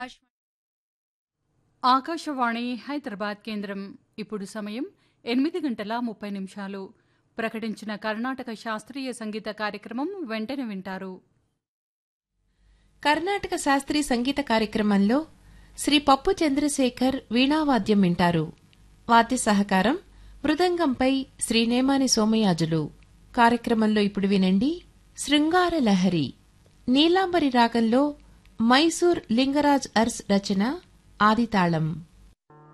ఆకాశవాణి హైదరాబాద్ కేంద్రం ఇప్పుడు సమయం ఎనిమిది గంటల ముప్పై నిమిషాలు ప్రకటించిన కర్ణాటక శాస్త్రీయ సంగీత కార్యక్రమం వెంటనే వింటారు కర్ణాటక శాస్త్రీయ సంగీత కార్యక్రమంలో శ్రీ పప్పు చంద్రశేఖర్ వీణావాద్యం వింటారు వాద్య సహకారం మృదంగంపై శ్రీ నేమాని సోమయాజులు కార్యక్రమంలో ఇప్పుడు వినండి శృంగార లహరి నీలాంబరి రాగంలో మైసూర్ లింగరాజ్ అర్స్ రచన ఆదితాళం